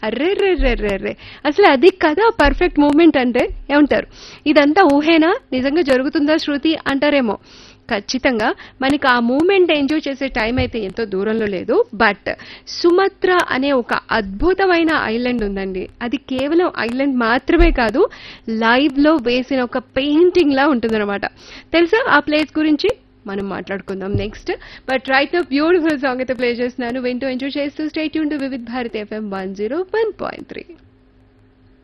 array రే రే రే రే అసలు అది కదా పర్ఫెక్ట్ మూమెంట్ అంటే ఏమంటారు ఇదంతా ఊహేనా నిజంగా జరుగుతుందా శృతి అంటారేమో ఖచ్చితంగా మనకి ఆ మూమెంట్ ఎంజాయ్ చేసే టైం అయితే ఎంతో దూరంలో లేదు బట్ సుమత్ర అనే ఒక అద్భుతమైన ఐలాండ్ ఉందండి అది కేవలం ఐలాండ్ మాత్రమే కాదు లైవ్ లో వేసిన ఒక పెయింటింగ్ లా ఉంటుందన్నమాట తెలుసా ఆ ప్లేస్ గురించి మనం మాట్లాడుకుందాం next but right now beautiful song అయితే ప్లే చేస్తున్నాను వింటూ ఎంజాయ్ చేస్తూ స్టేట్ యూన్ to Vividh Bharati FM one zero one point three